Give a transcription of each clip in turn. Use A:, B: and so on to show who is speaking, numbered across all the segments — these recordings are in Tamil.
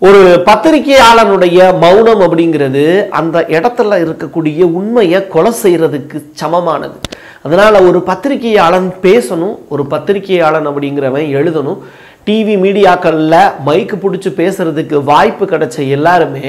A: ஒரு பத்திரிகையாளனுடைய மௌனம் அப்படிங்கிறது அந்த இடத்துல இருக்கக்கூடிய உண்மையை கொலை செய்யறதுக்கு சமமானது அதனால ஒரு பத்திரிகையாளன் பேசணும் ஒரு பத்திரிகையாளன் அப்படிங்கிறவன் எழுதணும் டிவி மீடியாக்கள்ல மைக்கு பிடிச்சி பேசுறதுக்கு வாய்ப்பு கிடைச்ச எல்லாருமே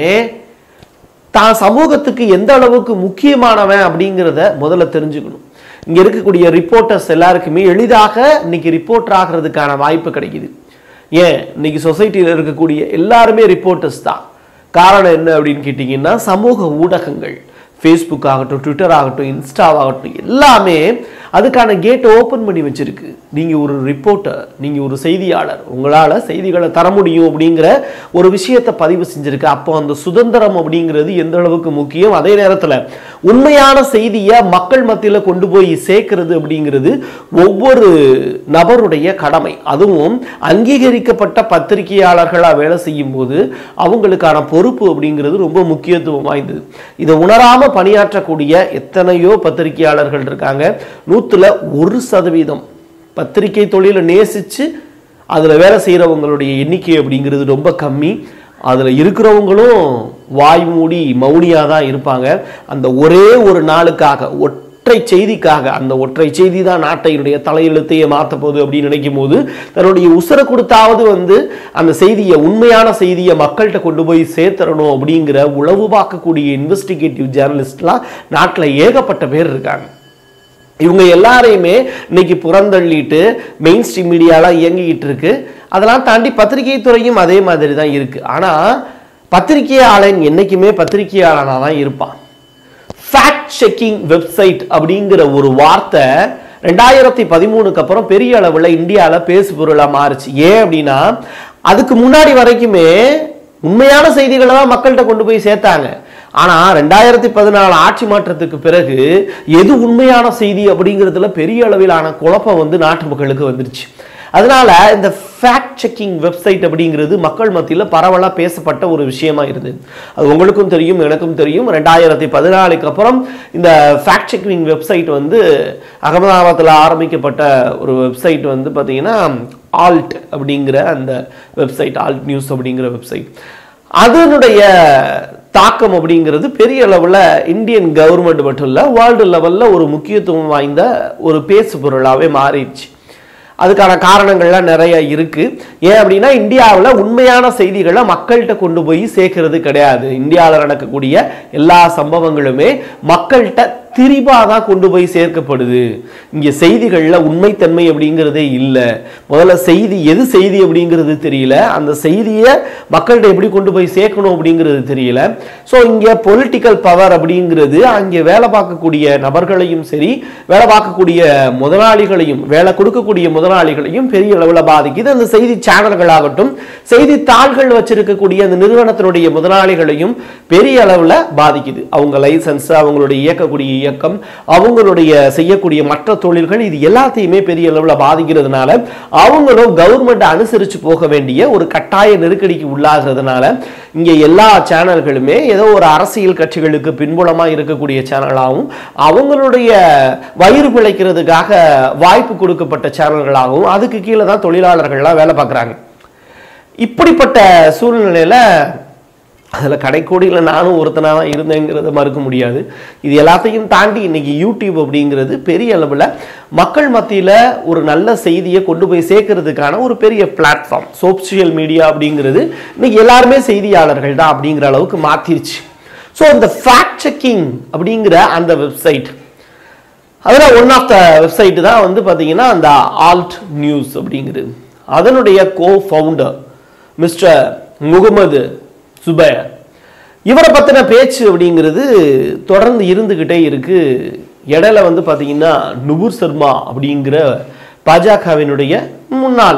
A: தான் சமூகத்துக்கு எந்த அளவுக்கு முக்கியமானவன் அப்படிங்கிறத முதல்ல தெரிஞ்சுக்கணும் இங்க இருக்கக்கூடிய ரிப்போர்ட்டர்ஸ் எல்லாருக்குமே எளிதாக இன்னைக்கு ரிப்போர்ட்டர் ஆகிறதுக்கான வாய்ப்பு கிடைக்குது ஏன் இன்னைக்கு சொசைட்டியில் இருக்கக்கூடிய எல்லாருமே ரிப்போர்ட்டர்ஸ் தான் காரணம் என்ன அப்படின்னு கேட்டிங்கன்னா சமூக ஊடகங்கள் ஃபேஸ்புக் ஆகட்டும் ட்விட்டர் ஆகட்டும் இன்ஸ்டாவாகட்டும் எல்லாமே அதுக்கான கேட்டை ஓப்பன் பண்ணி வச்சிருக்கு நீங்கள் ஒரு ரிப்போர்ட்டர் நீங்கள் ஒரு செய்தியாளர் உங்களால் செய்திகளை தர முடியும் அப்படிங்கிற ஒரு விஷயத்தை பதிவு செஞ்சிருக்கு அப்போ அந்த சுதந்திரம் அப்படிங்கிறது எந்த அளவுக்கு முக்கியம் அதே நேரத்தில் உண்மையான செய்தியை மக்கள் மத்தியில் கொண்டு போய் சேர்க்கிறது அப்படிங்கிறது ஒவ்வொரு நபருடைய கடமை அதுவும் அங்கீகரிக்கப்பட்ட பத்திரிகையாளர்களாக வேலை செய்யும் போது அவங்களுக்கான பொறுப்பு அப்படிங்கிறது ரொம்ப முக்கியத்துவம் வாய்ந்தது இதை உணராம பணியாற்றக்கூடிய எத்தனையோ பத்திரிகையாளர்கள் இருக்காங்க நூத்துல ஒரு சதவீதம் பத்திரிகை தொழிலை நேசிச்சு அதுல வேலை செய்யறவங்களுடைய எண்ணிக்கை அப்படிங்கிறது ரொம்ப கம்மி அதுல இருக்கிறவங்களும் வாய் மூடி மௌனியா தான் இருப்பாங்க அந்த ஒரே ஒரு நாளுக்காக ஒற்றை செய்திக்காக அந்த ஒற்றை செய்தி தான் நாட்டையுடைய தலையெழுத்தையே மாற்ற போகுது அப்படின்னு நினைக்கும் போது தன்னுடைய உசுரை கொடுத்தாவது வந்து அந்த செய்தியை உண்மையான செய்தியை மக்கள்கிட்ட கொண்டு போய் சேர்த்துறணும் அப்படிங்கிற உளவு பார்க்கக்கூடிய இன்வெஸ்டிகேட்டிவ் ஜேர்னலிஸ்ட்லாம் நாட்டில் ஏகப்பட்ட பேர் இருக்காங்க இவங்க எல்லாரையுமே இன்னைக்கு புறந்தள்ளிட்டு மெயின் ஸ்ட்ரீம் மீடியாலாம் இயங்கிக்கிட்டு இருக்கு அதெல்லாம் தாண்டி பத்திரிகை துறையும் அதே மாதிரி தான் இருக்கு ஆனா பத்திரிகையாளன் என்னைக்குமே பத்திரிகையாளனாக தான் இருப்பான் ஃபேக்ட் செக்கிங் வெப்சைட் அப்படிங்கிற ஒரு வார்த்தை ரெண்டாயிரத்தி பதிமூணுக்கு அப்புறம் பெரிய அளவில் இந்தியாவில் பேசு பொருளாக மாறுச்சு ஏன் அப்படின்னா அதுக்கு முன்னாடி வரைக்குமே உண்மையான செய்திகளை தான் மக்கள்கிட்ட கொண்டு போய் சேர்த்தாங்க ஆனா ரெண்டாயிரத்தி பதினாலு ஆட்சி மாற்றத்துக்கு பிறகு எது உண்மையான செய்தி அப்படிங்கிறதுல பெரிய அளவிலான குழப்பம் வந்து நாட்டு மக்களுக்கு வந்துருச்சு அதனால இந்த ஃபேக்ட் செக்கிங் வெப்சைட் அப்படிங்கிறது மக்கள் மத்தியில் பரவலாக பேசப்பட்ட ஒரு விஷயமா இருந்தது அது உங்களுக்கும் தெரியும் எனக்கும் தெரியும் ரெண்டாயிரத்தி பதினாலுக்கு அப்புறம் இந்த ஃபேக்ட் செக்கிங் வெப்சைட் வந்து அகமதாபாத்தில் ஆரம்பிக்கப்பட்ட ஒரு வெப்சைட் வந்து பார்த்தீங்கன்னா ஆல்ட் அப்படிங்கிற அந்த வெப்சைட் ஆல்ட் நியூஸ் அப்படிங்கிற வெப்சைட் அதனுடைய தாக்கம் அப்படிங்கிறது பெரிய அளவில் இந்தியன் கவர்மெண்ட் மட்டும் இல்லை வேர்ல்டு லெவலில் ஒரு முக்கியத்துவம் வாய்ந்த ஒரு பேசு பொருளாகவே மாறிடுச்சு அதுக்கான காரணங்கள்லாம் நிறைய இருக்கு ஏன் அப்படின்னா இந்தியாவில் உண்மையான செய்திகளை மக்கள்கிட்ட கொண்டு போய் சேர்க்கறது கிடையாது இந்தியாவில் நடக்கக்கூடிய எல்லா சம்பவங்களுமே மக்கள்கிட்ட திரிபா தான் கொண்டு போய் சேர்க்கப்படுது இங்கே செய்திகளில் உண்மைத்தன்மை அப்படிங்கிறதே இல்லை முதல்ல செய்தி எது செய்தி அப்படிங்கிறது தெரியல அந்த செய்தியை மக்கள்கிட்ட எப்படி கொண்டு போய் சேர்க்கணும் அப்படிங்கிறது தெரியல ஸோ இங்கே பொலிட்டிக்கல் பவர் அப்படிங்கிறது அங்கே வேலை பார்க்கக்கூடிய நபர்களையும் சரி வேலை பார்க்கக்கூடிய முதலாளிகளையும் வேலை கொடுக்கக்கூடிய முதலாளிகளையும் பெரிய அளவில் பாதிக்குது அந்த செய்தி சேனல்களாகட்டும் செய்தித்தாள்கள் வச்சிருக்கக்கூடிய அந்த நிறுவனத்தினுடைய முதலாளிகளையும் பெரிய அளவில் பாதிக்குது அவங்க லைசன்ஸ் அவங்களுடைய இயக்கக்கூடிய இயக்கம் அவங்களுடைய செய்யக்கூடிய மற்ற தொழில்கள் இது எல்லாத்தையுமே பெரிய அளவில் பாதிக்கிறதுனால அவங்களும் கவர்மெண்ட் அனுசரித்து போக வேண்டிய ஒரு கட்டாய நெருக்கடிக்கு உள்ளாகிறதுனால இங்கே எல்லா சேனல்களுமே ஏதோ ஒரு அரசியல் கட்சிகளுக்கு பின்புலமாக இருக்கக்கூடிய சேனலாகவும் அவங்களுடைய வயிறு பிழைக்கிறதுக்காக வாய்ப்பு கொடுக்கப்பட்ட சேனல்களாகவும் அதுக்கு கீழே தான் தொழிலாளர்கள்லாம் வேலை பார்க்குறாங்க இப்படிப்பட்ட சூழ்நிலையில் அதில் கடைக்கோடியில் நானும் ஒருத்தனாக தான் இருந்தேங்கிறத மறுக்க முடியாது இது எல்லாத்தையும் தாண்டி இன்னைக்கு யூடியூப் அப்படிங்கிறது பெரிய அளவில் மக்கள் மத்தியில் ஒரு நல்ல செய்தியை கொண்டு போய் சேர்க்கறதுக்கான ஒரு பெரிய பிளாட்ஃபார்ம் சோசியல் மீடியா அப்படிங்கிறது இன்னைக்கு எல்லாருமே செய்தியாளர்கள் தான் அப்படிங்கிற அளவுக்கு மாற்றிருச்சு ஸோ இந்த ஃபேக்ட் செக்கிங் அப்படிங்கிற அந்த வெப்சைட் அதில் ஒன் ஆஃப் த வெப்சைட் தான் வந்து பார்த்தீங்கன்னா அந்த ஆல்ட் நியூஸ் அப்படிங்கிறது அதனுடைய co founder mister Mohammed Zubair இவரை பற்றின பேச்சு அப்படிங்கிறது தொடர்ந்து இருந்துக்கிட்டே இருக்கு இடையில வந்து பார்த்தீங்கன்னா நுபுர் சர்மா அப்படிங்கிற பாஜகவினுடைய முன்னாள்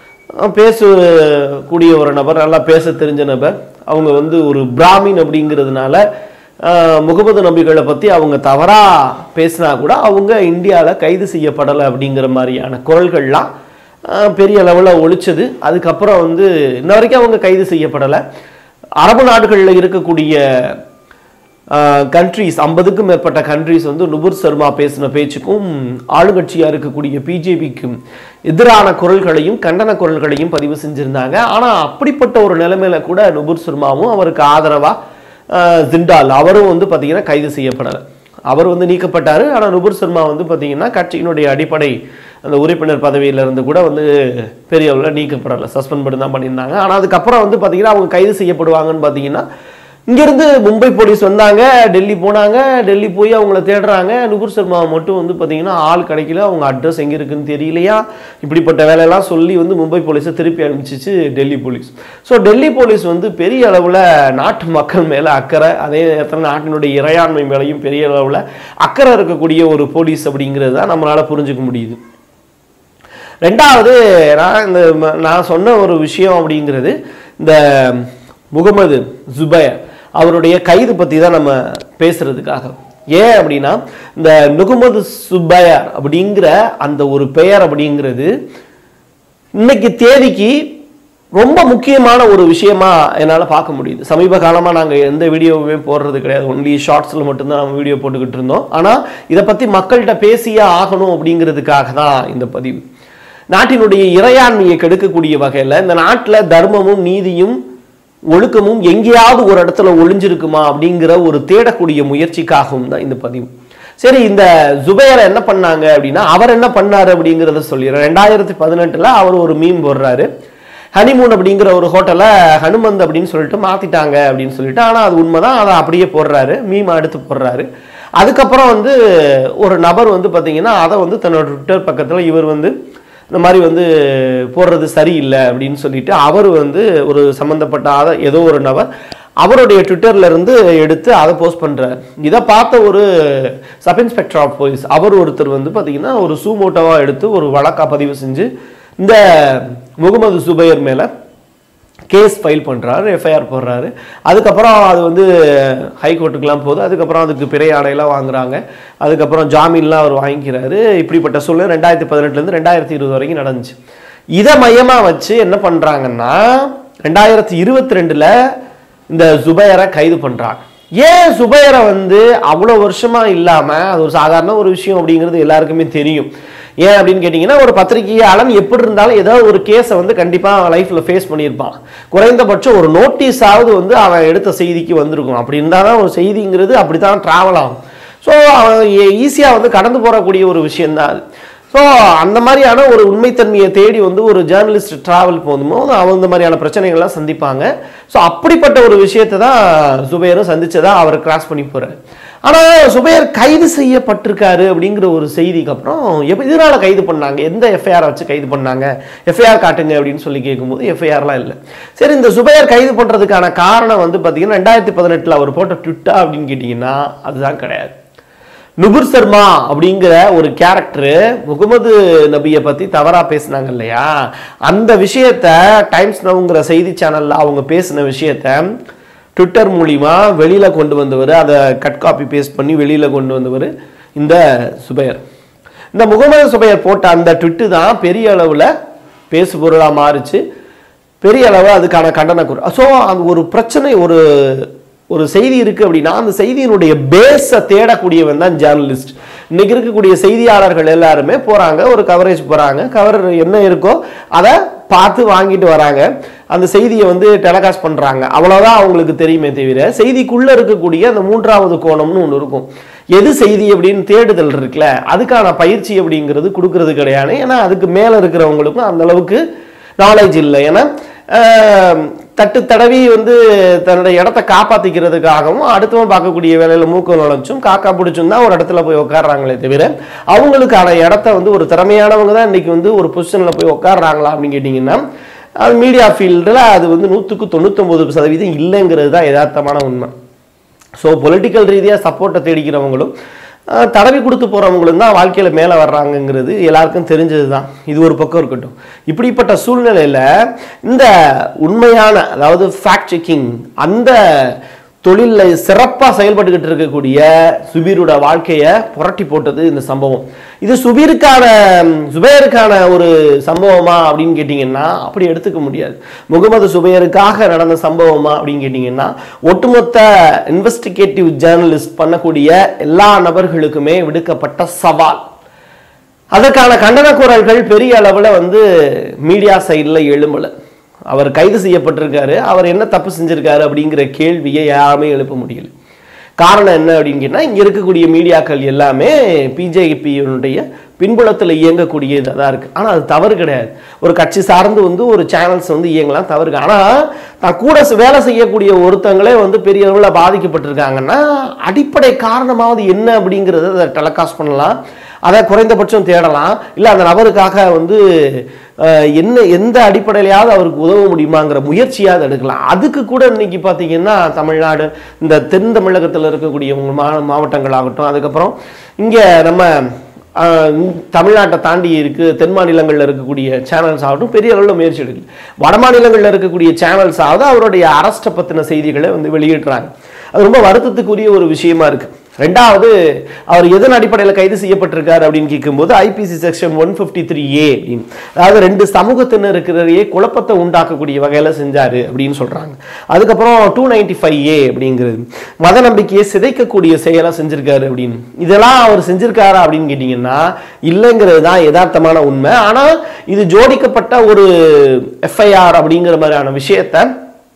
A: பேசக்கூடிய ஒரு நபர் நல்லா பேச தெரிஞ்ச நபர் அவங்க வந்து ஒரு பிராமின் அப்படிங்கிறதுனால ஆஹ், முகமது நபிகளை பற்றி அவங்க தவறாக பேசினா கூட அவங்க இந்தியாவில் கைது செய்யப்படலை அப்படிங்கிற மாதிரியான குரல்கள்லாம் ஆஹ், பெரிய அளவில் ஒழிச்சது அதுக்கப்புறம் வந்து இன்ன வரைக்கும் அவங்க கைது செய்யப்படலை அரபு நாடுகளில் இருக்கக்கூடிய கண்ட்ரீஸ் ஐம்பதுக்கும் மேற்பட்ட கண்ட்ரீஸ் வந்து நுபுர் சர்மா பேசின பேச்சுக்கும் ஆளுங்கட்சியாக இருக்கக்கூடிய பிஜேபிக்கும் எதிரான குரல்களையும் கண்டன குரல்களையும் பதிவு செஞ்சுருந்தாங்க ஆனால் அப்படிப்பட்ட ஒரு நிலைமையில கூட நுபுர் சர்மாவும் அவருக்கு ஆதரவாக ஜிண்டால் அவரும் வந்து பார்த்தீங்கன்னா கைது செய்யப்படலை அவர் வந்து நீக்கப்பட்டார் ஆனால் நுபுர் சர்மா வந்து பார்த்தீங்கன்னா கட்சியினுடைய அடிப்படை அந்த உறுப்பினர் பதவியிலிருந்து கூட வந்து பெரிய அளவில் நீக்கப்படலை சஸ்பெண்ட் பண்ணி தான் பண்ணியிருந்தாங்க ஆனால் அதுக்கப்புறம் வந்து பார்த்தீங்கன்னா அவங்க கைது செய்யப்படுவாங்கன்னு பார்த்தீங்கன்னா இங்கேருந்து மும்பை போலீஸ் வந்தாங்க டெல்லி போனாங்க டெல்லி போய் அவங்கள தேடுறாங்க நுபுர் சர்மா மட்டும் வந்து பார்த்தீங்கன்னா ஆள் கிடைக்கல அவங்க அட்ரஸ் எங்கே இருக்குன்னு தெரியலையா இப்படிப்பட்ட வேலையெல்லாம் சொல்லி வந்து மும்பை போலீஸை திருப்பி அனுப்பிச்சிச்சு Delhi police so Delhi police வந்து பெரிய அளவில் நாட்டு மக்கள் மேலே அக்கறை அதே நேரத்தில் நாட்டினுடைய இறையாண்மை மேலேயும் பெரிய அளவில் அக்கறை இருக்கக்கூடிய ஒரு போலீஸ் அப்படிங்கிறது தான் நம்மளால் புரிஞ்சுக்க முடியுது ரெண்டாவது நான் இந்த ம- நான் சொன்ன ஒரு விஷயம் அப்படிங்கிறது இந்த முகமது ஜுபைர் அவருடைய கைது பற்றி தான் நம்ம பேசுறதுக்காக ஏன் அப்படின்னா இந்த நுகமது சுப்பையர் அப்படிங்கிற அந்த ஒரு பெயர் அப்படிங்கிறது இன்னைக்கு தேதிக்கு ரொம்ப முக்கியமான ஒரு விஷயமா என்னால் பார்க்க முடியுது சமீப காலமாக நாங்கள் எந்த வீடியோவுமே போடுறது கிடையாது ஒன்லி ஷார்ட்ஸில் மட்டும்தான் நம்ம வீடியோ போட்டுக்கிட்டு இருந்தோம் ஆனால் இதை பற்றி மக்கள்கிட்ட பேசியே ஆகணும் அப்படிங்கிறதுக்காக தான் இந்த பதிவு நாட்டினுடைய இறையாண்மையை கெடுக்கக்கூடிய வகையில் இந்த நாட்டில் தர்மமும் நீதியும் ஒழுக்கமும் எங்கேயாவது ஒரு இடத்துல ஒளிஞ்சிருக்குமா அப்படிங்கிற ஒரு தேடக்கூடிய முயற்சிக்காகவும் தான் இந்த பதிவு சரி இந்த ஜுபைரை என்ன பண்ணாங்க அப்படின்னா அவர் என்ன பண்ணாரு அப்படிங்கிறத சொல்லிடுறேன் ரெண்டாயிரத்தி பதினெட்டுல அவர் ஒரு மீம் போடுறாரு ஹனிமூன் அப்படிங்கிற ஒரு ஹோட்டலை ஹனுமந்த் அப்படின்னு சொல்லிட்டு மாத்திட்டாங்க அப்படின்னு சொல்லிட்டு ஆனால் அது உண்மைதான் அதை அப்படியே போடுறாரு மீம் எடுத்து போடுறாரு அதுக்கப்புறம் வந்து ஒரு நபர் வந்து பார்த்தீங்கன்னா அதை வந்து தன்னோட ட்விட்டர் பக்கத்தில் இவர் வந்து இந்த மாதிரி வந்து போடுறது சரியில்லை அப்படின்னு சொல்லிட்டு அவர் வந்து ஒரு சம்மந்தப்பட்ட ஆத ஏதோ ஒரு நபர் அவருடைய ட்விட்டர்ல இருந்து எடுத்து அதை போஸ்ட் பண்றாரு இதை பார்த்த ஒரு சப் இன்ஸ்பெக்டர் ஆஃப் போலீஸ் அவர் ஒருத்தர் வந்து பார்த்தீங்கன்னா ஒரு சூமோட்டோவா எடுத்து ஒரு வழக்கா பதிவு செஞ்சு இந்த முகமது சுபைர் மேல கேஸ் ஃபைல் பண்ணுறாரு எஃப்ஐஆர் போடுறாரு அதுக்கப்புறம் அது வந்து ஹைகோர்ட்டுக்கெலாம் போகுது அதுக்கப்புறம் அதுக்கு பிறை ஆணையெல்லாம் வாங்குறாங்க அதுக்கப்புறம் ஜாமீன்லாம் அவர் வாங்கிக்கிறாரு இப்படிப்பட்ட சூழ்நிலை ரெண்டாயிரத்தி பதினெட்டுலேருந்து ரெண்டாயிரத்தி இருபது வரைக்கும் நடந்துச்சு இதை மையமாக வச்சு என்ன பண்ணுறாங்கன்னா ரெண்டாயிரத்தி இருபத்தி ரெண்டில் இந்த ஜுபைரை கைது பண்ணுறாங்க ஏன் சுபைரை வந்து அவ்வளோ வருஷமா இல்லாமல் அது ஒரு சாதாரண ஒரு விஷயம் அப்படிங்கிறது எல்லாருக்குமே தெரியும் ஏன் அப்படின்னு கேட்டிங்கன்னா ஒரு பத்திரிகையாளன் எப்படி இருந்தாலும் ஏதோ ஒரு கேஸை வந்து கண்டிப்பாக லைஃப்பில் ஃபேஸ் பண்ணியிருப்பான் குறைந்தபட்சம் ஒரு நோட்டீஸாவது வந்து அவன் எடுத்த செய்திக்கு வந்திருக்கும் அப்படி இருந்தால் தான் ஒரு செய்திங்கிறது அப்படி தான் ட்ராவல் ஆகும் ஸோ அவன் ஈஸியாக வந்து கடந்து போகக்கூடிய ஒரு விஷயந்தான் அது ஸோ அந்த மாதிரியான ஒரு உண்மைத்தன்மையை தேடி வந்து ஒரு ஜேர்னலிஸ்ட் டிராவல் போகும்போது அவங்க இந்த மாதிரியான பிரச்சனைகள்லாம் சந்திப்பாங்க ஸோ அப்படிப்பட்ட ஒரு விஷயத்தை தான் சுபையரும் சந்திச்சதா அவர் கிராஸ் பண்ணி போறாரு ஆனால் சுபையர் கைது செய்யப்பட்டிருக்காரு அப்படிங்கிற ஒரு செய்திக்கு அப்புறம் எப்போ இதனால கைது பண்ணாங்க எந்த எஃப்ஐஆர் வச்சு கைது பண்ணாங்க எஃப்ஐஆர் காட்டுங்க அப்படின்னு சொல்லி கேட்கும்போது எஃப்ஐஆர்லாம் இல்லை சரி இந்த சுபையர் கைது பண்ணுறதுக்கான காரணம் வந்து பார்த்தீங்கன்னா ரெண்டாயிரத்தி பதினெட்டில் அவர் போட்ட ட்விட்டா அப்படின்னு கேட்டிங்கன்னா அதுதான் கிடையாது நுபுர் சர்மா அப்படிங்கிற ஒரு கேரக்டர் முகமது நபியை பத்தி தவறா பேசினாங்க இல்லையா அந்த விஷயத்த டைம்ஸ் நவுங்கிற செய்தி சேனல்ல அவங்க பேசின விஷயத்த ட்விட்டர் மூலிமா வெளியில கொண்டு வந்தவர் அதை கட் காப்பி பேஸ்ட் பண்ணி வெளியில கொண்டு வந்தவர் இந்த சுபையர் இந்த முகமது சுபையர் போட்ட அந்த ட்விட்டு தான் பெரிய அளவுல பேசு பொருளா மாறுச்சு பெரிய அளவு அதுக்கான கண்டன குரல் ஸோ அது ஒரு பிரச்சனை ஒரு ஒரு செய்தி இருக்கு அப்படின்னா அந்த செய்தியினுடைய பேஸை தேடக்கூடியவன் தான் ஜேர்னலிஸ்ட் இன்னைக்கு இருக்கக்கூடிய செய்தியாளர்கள் எல்லாருமே போறாங்க ஒரு கவரேஜ் போறாங்க கவர் என்ன இருக்கோ அதை பார்த்து வாங்கிட்டு வராங்க அந்த செய்தியை வந்து டெலகாஸ்ட் பண்றாங்க அவ்வளவுதான் அவங்களுக்கு தெரியுமே தவிர செய்திக்குள்ள இருக்கக்கூடிய அந்த மூன்றாவது கோணம்னு ஒன்று இருக்கும் எது செய்தி அப்படின்னு தேடுதல் இருக்குல்ல அதுக்கான பயிற்சி அப்படிங்கிறது கொடுக்கறது கிடையாது ஏன்னா அதுக்கு மேல இருக்கிறவங்களுக்கும் அந்த அளவுக்கு நாலேஜ் இல்லை ஏன்னா ஆஹ், தட்டு தடவி வந்து தன்னுடைய இடத்த காப்பாத்திக்கிறதுக்காகவும் அடுத்தவன் பார்க்கக்கூடிய வேலையில மூக்க நுழைச்சும் காக்கா பிடிச்சும் தான் ஒரு இடத்துல போய் உட்காடுறாங்களே தவிர அவங்களுக்கான இடத்த வந்து ஒரு திறமையானவங்க தான் இன்னைக்கு வந்து ஒரு பொசிஷன்ல போய் உட்காடுறாங்களா அப்படின்னு கேட்டிங்கன்னா அது மீடியா ஃபீல்டில் அது வந்து நூற்றுக்கு தொண்ணூத்தொம்பது சதவீதம் இல்லைங்கிறது தான் யதார்த்தமான உண்மை ஸோ பொலிட்டிக்கல் ரீதியாக சப்போர்ட்டை தேடிக்கிறவங்களும் அஹ், தடவி கொடுத்து போகிறவங்களும் தான் வாழ்க்கையில் மேலே வர்றாங்கங்கிறது எல்லாருக்கும் தெரிஞ்சது தான் இது ஒரு பக்கம் இருக்கட்டும் இப்படிப்பட்ட சூழ்நிலையில் இந்த உண்மையான அதாவது ஃபேக்ட் செக்கிங் அந்த தொழிலில் சிறப்பாக செயல்பட்டுக்கிட்டு இருக்கக்கூடிய சுபீரோட வாழ்க்கையை புரட்டி போட்டது இந்த சம்பவம் இது சுபீருக்கான சுபேருக்கான ஒரு சம்பவமா அப்படின்னு கேட்டிங்கன்னா அப்படி எடுத்துக்க முடியாது முகமது சுபேருக்காக நடந்த சம்பவமா அப்படின்னு கேட்டிங்கன்னா ஒட்டுமொத்த இன்வெஸ்டிகேட்டிவ் ஜேர்னலிஸ்ட் பண்ணக்கூடிய எல்லா நபர்களுக்குமே விடுக்கப்பட்ட சவால் அதற்கான கண்டன குரல்கள் பெரிய அளவில் வந்து மீடியா சைடில் எழும்பல அவர் கைது செய்யப்பட்டிருக்காரு அவர் என்ன தப்பு செஞ்சிருக்காரு அப்படிங்கிற கேள்வியை யாருமே எழுப்ப முடியல காரணம் என்ன அப்படின்னு கேட்டால் இங்கே இருக்கக்கூடிய மீடியாக்கள் எல்லாமே பிஜேபியினுடைய பின்புலத்தில் இயங்கக்கூடியதாக தான் இருக்குது ஆனால் அது தவறு கிடையாது ஒரு கட்சி சார்ந்து வந்து ஒரு சேனல்ஸ் வந்து இயங்கலாம் தவறு கிடையாது. ஆனால் தான் கூட ச- வேலை செய்யக்கூடிய ஒருத்தங்களே வந்து பெரிய அளவில் பாதிக்கப்பட்டிருக்காங்கன்னா அடிப்படை காரணமாவது என்ன அப்படிங்கிறத அதை டெலகாஸ்ட் பண்ணலாம் அதை குறைந்தபட்சம் தேடலாம் இல்லை அந்த நபருக்காக வந்து அஹ், என்ன எந்த அடிப்படையிலையாவது அவருக்கு உதவ முடியுமாங்கிற முயற்சியாவது எடுக்கலாம் அதுக்கு கூட இன்னைக்கு பார்த்தீங்கன்னா தமிழ்நாடு இந்த தென் தமிழகத்தில் இருக்கக்கூடிய உங்க மா மாவட்டங்களாகட்டும் அதுக்கப்புறம் இங்கே நம்ம அஹ், இங்க தமிழ்நாட்டை தாண்டி இருக்கு தென் மாநிலங்களில் இருக்கக்கூடிய சேனல்ஸ் ஆகட்டும் பெரிய அளவில் முயற்சி எடுக்கல வட மாநிலங்களில் இருக்கக்கூடிய சேனல்ஸ் ஆகுது அவருடைய அரஸ்ட்டை பற்றின செய்திகளை வந்து வெளியிடுறாங்க அது ரொம்ப வருத்தத்துக்குரிய ஒரு விஷயமா இருக்கு ரெண்டாவது அவர் எதன் அடிப்படையில் கைது செய்யப்பட்டிருக்காரு அப்படின்னு கேட்கும்போது IPC section one fifty three A அப்படின்னு அதாவது ரெண்டு சமூகத்தினருக்கிறையே குழப்பத்தை உண்டாக்கக்கூடிய வகையில் செஞ்சாரு அப்படின்னு சொல்றாங்க அதுக்கப்புறம் டூ நைன்டி ஃபைவ் ஏ அப்படிங்கிறது மத நம்பிக்கையை சிதைக்கக்கூடிய செயலை செஞ்சிருக்காரு அப்படின்னு இதெல்லாம் அவர் செஞ்சிருக்காரா அப்படின்னு கேட்டிங்கன்னா இல்லைங்கிறது தான் யதார்த்தமான உண்மை ஆனால் இது ஜோடிக்கப்பட்ட ஒரு எஃப்ஐஆர் அப்படிங்கிற மாதிரியான விஷயத்தை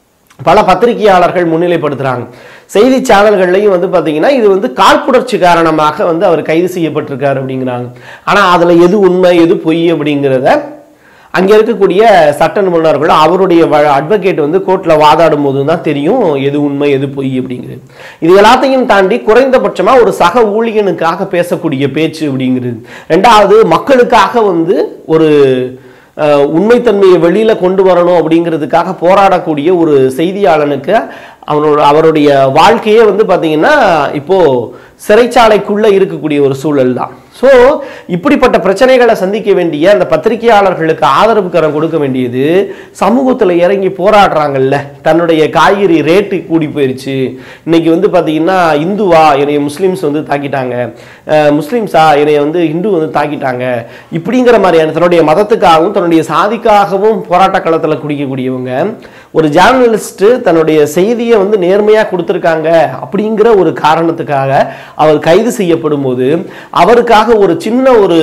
A: பல பத்திரிகையாளர்கள் முன்னிலைப்படுத்துறாங்க செய்தி சேனல்கள்லையும் வந்து பார்த்தீங்கன்னா இது வந்து காழ்ப்புணர்ச்சி காரணமாக வந்து அவர் கைது செய்யப்பட்டிருக்காரு அப்படிங்கிறாங்க ஆனால் அதில் எது உண்மை எது பொய் அப்படிங்கிறத அங்கே இருக்கக்கூடிய சட்ட நிபுணர்கள் அவருடைய அட்வொகேட் வந்து கோர்ட்டில் வாதாடும் போது தான் தெரியும் எது உண்மை எது பொய் அப்படிங்கிறது இது எல்லாத்தையும் தாண்டி குறைந்தபட்சமாக ஒரு சக ஊழியனுக்காக பேசக்கூடிய பேச்சு அப்படிங்கிறது ரெண்டாவது மக்களுக்காக வந்து ஒரு அஹ், உண்மைத்தன்மையை வெளியில கொண்டு வரணும் அப்படிங்கிறதுக்காக போராடக்கூடிய ஒரு செய்தியாளனுக்கு அவனோட அவருடைய வாழ்க்கையே வந்து பாத்தீங்கன்னா இப்போ சிறைச்சாலைக்குள்ள இருக்கக்கூடிய ஒரு சூழல் தான் ஸோ இப்படிப்பட்ட பிரச்சனைகளை சந்திக்க வேண்டிய அந்த பத்திரிகையாளர்களுக்கு ஆதரவு கரம் கொடுக்க வேண்டியது சமூகத்தில் இறங்கி போராடுறாங்கல்ல தன்னுடைய காய்கறி ரேட்டு கூடி போயிருச்சு இன்னைக்கு வந்து பார்த்தீங்கன்னா இந்துவா என்னைய முஸ்லீம்ஸ் வந்து தாக்கிட்டாங்க அஹ் முஸ்லீம்ஸா என்னைய வந்து இந்து வந்து தாக்கிட்டாங்க இப்படிங்கிற மாதிரியான தன்னுடைய மதத்துக்காகவும் தன்னுடைய சாதிக்காகவும் போராட்ட களத்தில் குடிக்கக்கூடியவங்க ஒரு ஜேர்னலிஸ்ட் தன்னுடைய செய்தியை வந்து நேர்மையாக கொடுத்துருக்காங்க அப்படிங்கிற ஒரு காரணத்துக்காக அவர் கைது செய்யப்படும் போது அவருக்காக ஒரு சின்ன ஒரு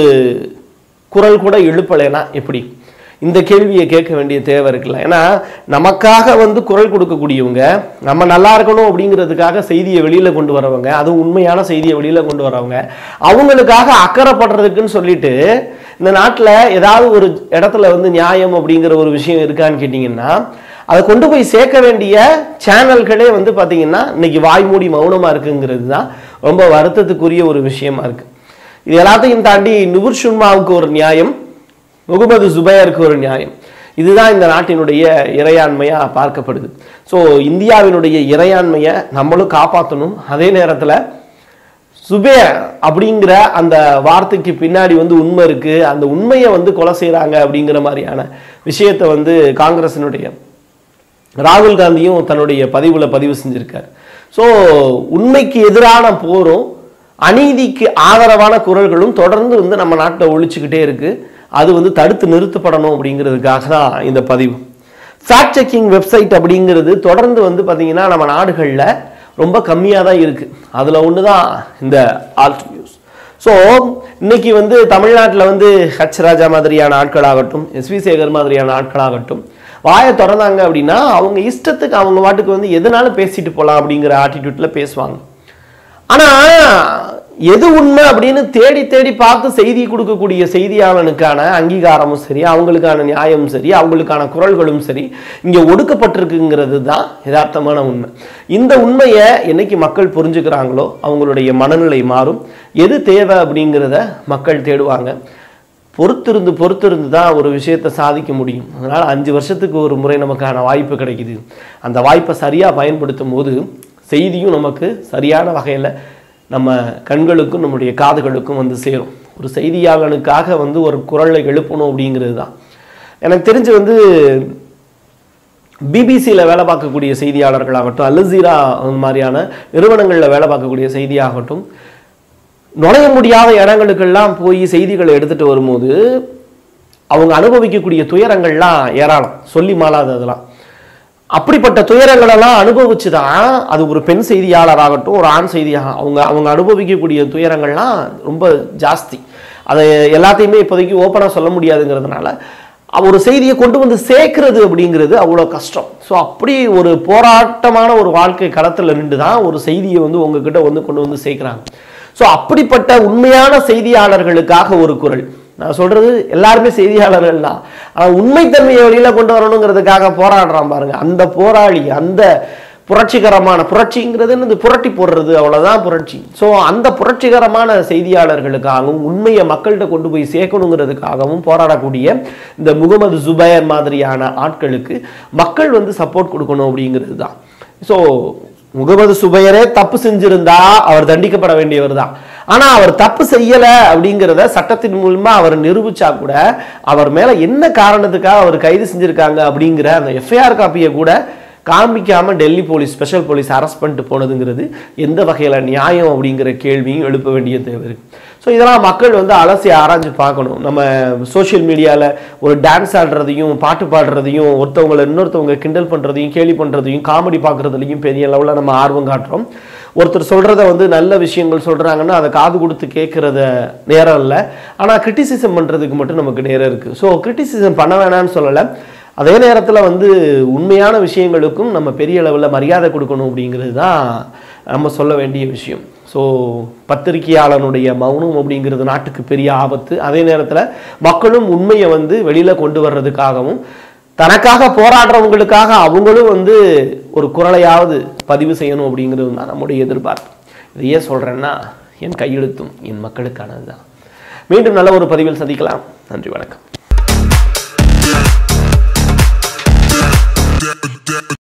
A: குரல் கூட எழுப்பலைன்னா எப்படி இந்த கேள்வியை கேட்க வேண்டிய தேவை இருக்குல்ல ஏன்னா நமக்காக வந்து குரல் கொடுக்கக்கூடியவங்க நம்ம நல்லா இருக்கணும் அப்படிங்கிறதுக்காக செய்தியை வெளியில கொண்டு வரவங்க அதுவும் உண்மையான செய்தியை வெளியில கொண்டு வரவங்க அவங்களுக்காக அக்கறைப்படுறதுக்குன்னு சொல்லிட்டு இந்த நாட்டில் ஏதாவது ஒரு இடத்துல வந்து நியாயம் அப்படிங்கிற ஒரு விஷயம் இருக்கான்னு கேட்டிங்கன்னா அதை கொண்டு போய் சேர்க்க வேண்டிய சேனல்களே வந்து பார்த்தீங்கன்னா இன்னைக்கு வாய்மூடி மௌனமா இருக்குங்கிறது தான் ரொம்ப வருத்தத்துக்குரிய ஒரு விஷயமா இருக்கு இது எல்லாத்தையும் தாண்டி நுபுர் ஷுன்மாவுக்கு ஒரு நியாயம் முகமது ஜுபைருக்கு ஒரு நியாயம் இதுதான் இந்த நாட்டினுடைய இறையாண்மையா பார்க்கப்படுது ஸோ இந்தியாவினுடைய இறையாண்மையை நம்மளும் காப்பாற்றணும் அதே நேரத்தில் சுபேர் அப்படிங்கிற அந்த வார்த்தைக்கு பின்னாடி வந்து உண்மை இருக்கு அந்த உண்மையை வந்து கொலை செய்கிறாங்க அப்படிங்கிற மாதிரியான விஷயத்தை வந்து காங்கிரசினுடைய ராகுல் காந்தியும் தன்னுடைய பதிவுல பதிவு செஞ்சிருக்காரு ஸோ உண்மைக்கு எதிரான போரும் அநீதிக்கு ஆதரவான குரல்களும் தொடர்ந்து வந்து நம்ம நாட்டில் ஒழிச்சுக்கிட்டே இருக்கு அது வந்து தடுத்து நிறுத்தப்படணும் அப்படிங்கிறதுக்காக தான் இந்த பதிவு ஃபேக்ட் செக்கிங் வெப்சைட் அப்படிங்கிறது தொடர்ந்து வந்து பார்த்தீங்கன்னா நம்ம நாடுகளில் ரொம்ப கம்மியாக தான் இருக்கு அதில் ஒன்று தான் இந்த ஆல்ட் நியூஸ் ஸோ இன்னைக்கு வந்து தமிழ்நாட்டில் வந்து ஹச் ராஜா மாதிரியான ஆட்களாகட்டும் எஸ்வி சேகர் மாதிரியான ஆட்களாகட்டும் வாயை திறந்தாங்க அப்படின்னா அவங்க இஷ்டத்துக்கு அவங்க வாட்டுக்கு வந்து எதனாலும் பேசிட்டு போகலாம் அப்படிங்கிற ஆட்டிடியூட்ல பேசுவாங்க ஆனா எது உண்மை அப்படின்னு தேடி தேடி பார்த்து செய்தி கொடுக்கக்கூடிய செய்தியாளனுக்கான அங்கீகாரமும் சரி அவங்களுக்கான நியாயமும் சரி அவங்களுக்கான குரல்களும் சரி இங்க ஒடுக்கப்பட்டிருக்குங்கிறது தான் யதார்த்தமான உண்மை இந்த உண்மையை என்னைக்கு மக்கள் புரிஞ்சுக்கிறாங்களோ அவங்களுடைய மனநிலை மாறும் எது தேவை அப்படிங்கிறத மக்கள் தேடுவாங்க பொறுத்திருந்து பொறுத்திருந்து தான் ஒரு விஷயத்தை சாதிக்க முடியும் அதனால் அஞ்சு வருஷத்துக்கு ஒரு முறை நமக்கான வாய்ப்பு கிடைக்குது அந்த வாய்ப்பை சரியாக பயன்படுத்தும் போது செய்தியும் நமக்கு சரியான வகையில் நம்ம கண்களுக்கும் நம்முடைய காதுகளுக்கும் வந்து சேரும் ஒரு செய்தியாளனுக்காக வந்து ஒரு குரலை எழுப்பணும் அப்படிங்கிறது தான் எனக்கு தெரிஞ்சு வந்து பிபிசியில் வேலை பார்க்கக்கூடிய செய்தியாளர்களாகட்டும் அல்ஜீரா அந்த மாதிரியான நிறுவனங்களில் வேலை பார்க்கக்கூடிய செய்தியாகட்டும் நுழைய முடியாத இடங்களுக்கெல்லாம் போய் செய்திகளை எடுத்துட்டு வரும்போது அவங்க அனுபவிக்கக்கூடிய துயரங்கள்லாம் ஏராளம் சொல்லி மாளாது அதெல்லாம் அப்படிப்பட்ட துயரங்களெல்லாம் அனுபவிச்சு தான் அது ஒரு பெண் செய்தியாளராகட்டும் ஒரு ஆண் செய்தியாக அவங்க அவங்க அனுபவிக்கக்கூடிய துயரங்கள்லாம் ரொம்ப ஜாஸ்தி அதை எல்லாத்தையுமே இப்போதைக்கு ஓப்பனாக சொல்ல முடியாதுங்கிறதுனால அவ ஒரு செய்தியை கொண்டு வந்து சேர்க்கிறது அப்படிங்கிறது அவ்வளோ கஷ்டம் ஸோ அப்படி ஒரு போராட்டமான ஒரு வாழ்க்கை களத்தில் நின்று தான் ஒரு செய்தியை வந்து உங்ககிட்ட வந்து கொண்டு வந்து சேர்க்குறாங்க ஸோ அப்படிப்பட்ட உண்மையான செய்தியாளர்களுக்காக ஒரு குரல் நான் சொல்றது எல்லாருமே செய்தியாளர்கள் தான் ஆனால் உண்மைத்தன்மையை வெளியில கொண்டு வரணுங்கிறதுக்காக போராடுறான் பாருங்க அந்த போராளி அந்த புரட்சிகரமான புரட்சிங்கிறது இந்த புரட்டி போடுறது அவ்வளவுதான் புரட்சி ஸோ அந்த புரட்சிகரமான செய்தியாளர்களுக்காகவும் உண்மையை மக்கள்கிட்ட கொண்டு போய் சேர்க்கணுங்கிறதுக்காகவும் போராடக்கூடிய இந்த முகமது ஜுபைர் மாதிரியான ஆட்களுக்கு மக்கள் வந்து சப்போர்ட் கொடுக்கணும் அப்படிங்கிறது தான் ஸோ முகமது சுபையரே தப்பு செஞ்சிருந்தா அவர் தண்டிக்கப்பட வேண்டியவர் தான் ஆனா அவர் தப்பு செய்யல அப்படிங்கிறத சட்டத்தின் மூலமா அவர் நிரூபிச்சா கூட அவர் மேல என்ன காரணத்துக்காக அவர் கைது செஞ்சிருக்காங்க அப்படிங்கிற அந்த எஃப்ஐஆர் காப்பியை கூட காமிக்காம Delhi police special police arrest பண்ணிட்டு போனதுங்கிறது எந்த வகையில நியாயம் அப்படிங்கிற கேள்வியும் எழுப்ப வேண்டிய தேவை இருக்கு ஸோ இதெல்லாம் மக்கள் வந்து அலசி ஆராய்ஞ்சு பார்க்கணும் நம்ம சோஷியல் மீடியாவில் ஒரு டான்ஸ் ஆடுறதையும் பாட்டு பாடுறதையும் ஒருத்தவங்களை இன்னொருத்தவங்க கிண்டல் பண்ணுறதையும் கேலி பண்ணுறதையும் காமெடி பார்க்குறதுலையும் பெரிய லெவலில் நம்ம ஆர்வம் காட்டுறோம் ஒருத்தர் சொல்கிறத வந்து நல்ல விஷயங்கள் சொல்கிறாங்கன்னா அதை காது கொடுத்து கேட்குறத நேரம் இல்லை ஆனால் கிரிட்டிசிசம் பண்ணுறதுக்கு மட்டும் நமக்கு நேரம் இருக்குது ஸோ கிரிட்டிசிசம் பண்ண வேணாம்னு சொல்லலை அதே நேரத்தில் வந்து உண்மையான விஷயங்களுக்கும் நம்ம பெரிய அளவில் மரியாதை கொடுக்கணும் அப்படிங்கிறது தான் நம்ம சொல்ல வேண்டிய விஷயம் ஸோ பத்திரிகையாளனுடைய மௌனம் அப்படிங்கிறது நாட்டுக்கு பெரிய ஆபத்து அதே நேரத்தில் மக்களும் உண்மையை வந்து வெளியில் கொண்டு வர்றதுக்காகவும் தனக்காக போராடுறவங்களுக்காக அவங்களும் வந்து ஒரு குரலையாவது பதிவு செய்யணும் அப்படிங்கிறது தான் நம்முடைய எதிர்பார்ப்பு இது ஏன் சொல்கிறேன்னா என் கையெழுத்தும் என் மக்களுக்கானது தான் மீண்டும் நல்ல ஒரு பதிவில் சந்திக்கலாம் நன்றி வணக்கம்
B: Yeah.